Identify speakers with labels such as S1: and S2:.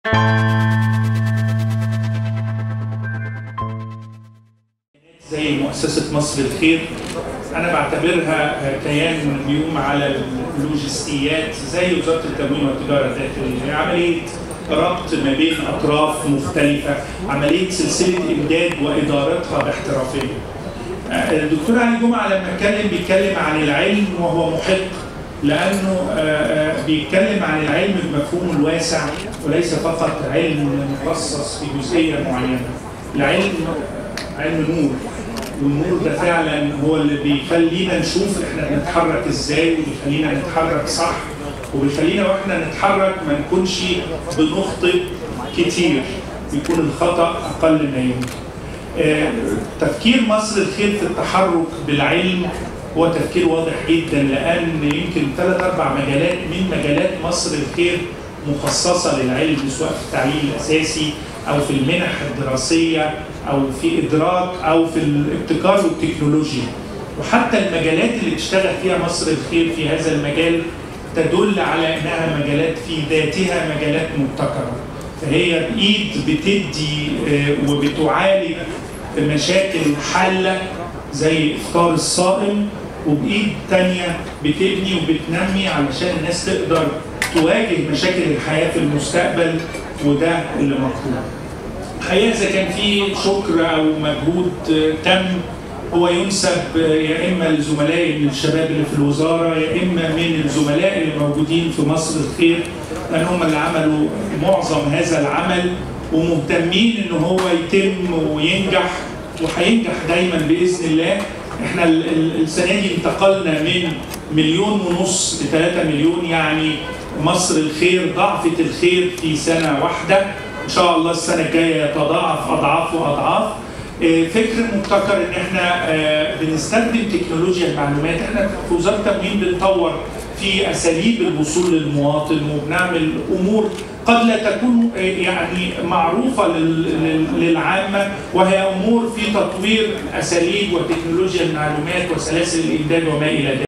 S1: زي مؤسسة مصر الخير أنا بعتبرها كيان بيقوم على اللوجستيات زي وزارة التموين والتجارة الداخلية عملية ربط ما بين أطراف مختلفة عملية سلسلة إمداد وإدارتها باحترافية الدكتور علي جمعة لما اتكلم بيتكلم عن العلم وهو محق لأنه بيتكلم عن العلم بمفهومه الواسع وليس فقط علم مخصص في جزئية معينة العلم علم نور والنور ده فعلا هو اللي بيخلينا نشوف احنا بنتحرك ازاي وبيخلينا نتحرك صح وبيخلينا واحنا نتحرك ما نكونش بنخطئ كتير بيكون الخطا اقل ما يمكن. آه تفكير مصر الخير في التحرك بالعلم هو تفكير واضح جدا لان يمكن ثلاث اربع مجالات من مجالات مصر الخير مخصصه للعلم سواء في التعليم الاساسي او في المنح الدراسيه او في ادراك او في الابتكار والتكنولوجيا وحتى المجالات اللي بتشتغل فيها مصر الخير في هذا المجال تدل على انها مجالات في ذاتها مجالات مبتكره فهي بايد بتدي وبتعالج مشاكل حاله زي افطار الصائم وبايد تانية بتبني وبتنمي علشان الناس تقدر تواجه مشاكل الحياه في المستقبل وده اللي مطلوب. الحقيقه اذا كان في شكر او مجهود تم هو ينسب يا اما لزملائي من الشباب اللي في الوزاره يا اما من الزملاء اللي موجودين في مصر الخير لان هم اللي عملوا معظم هذا العمل ومهتمين ان هو يتم وينجح وهينجح دايما باذن الله احنا السنه دي انتقلنا من مليون ونص ل 3 مليون يعني مصر الخير ضعفت الخير في سنه واحده ان شاء الله السنه الجايه يتضاعف اضعاف واضعاف فكر مبتكر ان احنا بنستخدم تكنولوجيا المعلومات احنا في وزاره التموين بنطور في اساليب الوصول للمواطن وبنعمل امور قد لا تكون يعني معروفه للعامه وهي امور في تطوير اساليب وتكنولوجيا المعلومات وسلاسل الامداد وما الى ذلك